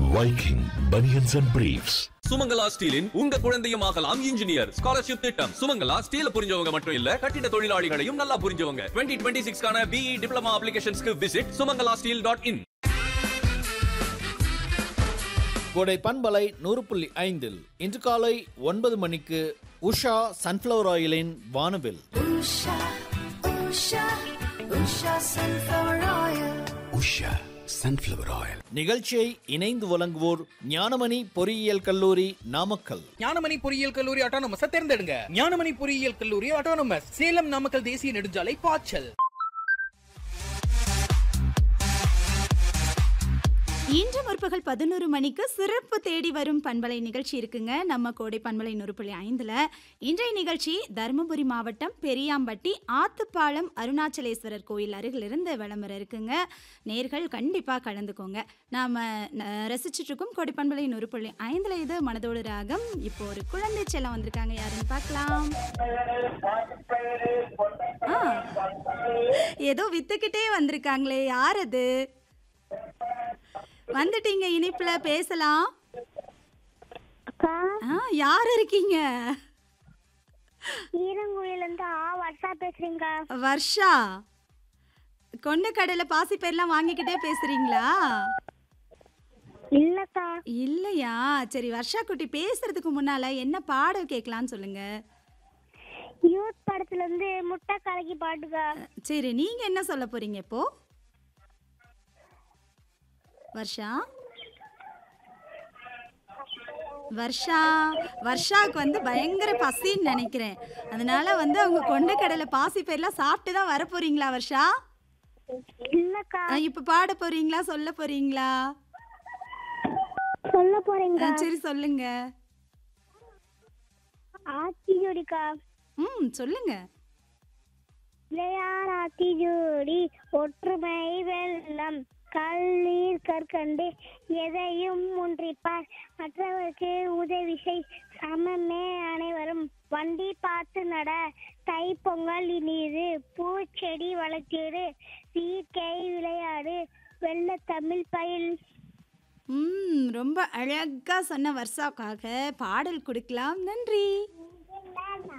Viking Bunions and Briefs. Sumangala ஸ்டீலின் உங்க குழந்தையும் ஆகலாம் இன்ஜினியர் ஸ்காலர்ஷிப் திட்டம் சுமங்கலா ஸ்டீல புரிஞ்சவங்க மட்டும் இல்ல கட்டிட தொழிலாளிகளையும் நல்லா புரிஞ்சவங்க டுவெண்ட்டி டுவெண்ட்டி சிக்ஸ்க்கான பிஇ டிப்ளமா அப்ளிகேஷன்ஸ்க்கு visit Sumangala steel dot in கோடை பண்பலை நூறு புள்ளி ஐந்தில் இன்று காலை ஒன்பது மணிக்கு உஷா சன்ஃப்ளவர் ஆயிலின் வானவில் Usha, Usha, Usha sunflower oil. Usha sunflower oil நிகழ்ச்சியை இணைந்து வழங்குவோர் ஞானமணி பொறியியல் கல்லூரி நாமக்கல் ஞானமணி பொறியியல் கல்லூரி அட்டானமஸ் தேர்ந்தெடுங்க ஞானமணி பொறியியல் கல்லூரி அட்டானமஸ் சேலம் நாமக்கல் தேசிய நெடுஞ்சாலை பாய்ச்சல் இன்று முற்பகல் பதினோரு மணிக்கு சிறப்பு தேடி வரும் பண்பலை நிகழ்ச்சி இருக்குங்க நம்ம கோடை பண்பலை நூறு புள்ளி ஐந்தில் இன்றைய நிகழ்ச்சி தருமபுரி மாவட்டம் பெரியாம்பட்டி ஆத்துப்பாலம் அருணாச்சலேஸ்வரர் கோயில் அருகிலிருந்து விளம்பரம் இருக்குங்க நேர்கள் கண்டிப்பாக கலந்துக்கோங்க நாம் ரசிச்சுட்டு இருக்கோம் கோடை பண்பலை நூறு புள்ளி ஐந்தில் இது மனதோடு ராகம் இப்போ ஒரு குழந்தை செல்லம் வந்திருக்காங்க யாருன்னு பார்க்கலாம் ஆ ஏதோ வித்துக்கிட்டே வந்திருக்காங்களே யார் அது வந்துட்டீங்க இனிப்புல பேசலாம் அக்கா ஆ யார் இருக்கீங்க ஈரங்குழியில இருந்து ஆ வர்ஷா பேசுறீங்க வர்ஷா கொண்ட கடையில பாசி பேர்லாம் வாங்கிக்கிட்டே பேசுறீங்களா இல்லக்கா இல்லையா சரி வர்ஷா குட்டி பேசுறதுக்கு முன்னால என்ன பாடல் கேட்கலான்னு சொல்லுங்க யூத் படத்துல இருந்து முட்டை கலக்கி பாட்டுக்கா சரி நீங்க என்ன சொல்ல போறீங்க இப்போ வர்ஷா வர்ஷா வர்ஷாவுக்கு வந்து பயங்கர பசின்னு நினைக்கிறேன் அதனால வந்து அவங்க கொண்ட கடலை பாசி பேர்லாம் சாப்பிட்டு தான் வர போறீங்களா வர்ஷா இல்லக்கா ஆ, இப்ப பாட போறீங்களா சொல்ல போறீங்களா சொல்ல போறீங்க ஆ, சரி சொல்லுங்க ஆத்தி ஜோடிக்கா ம் சொல்லுங்க இளையார் ஆத்தி ஜோடி ஒற்றுமை வெள்ளம் கல்லீர் கற்கண்டு எதையும் ஒன்றிப்பார் மற்றவருக்கு உதவி செய் சமமே அனைவரும் வண்டி பார்த்து நட தை பொங்கல் இனிது பூச்செடி வளர்த்திடு வீக்கை விளையாடு வெள்ள தமிழ் பயில் ம் ரொம்ப அழகா சொன்ன வர்ஷாவுக்காக பாடல் கொடுக்கலாம் நன்றி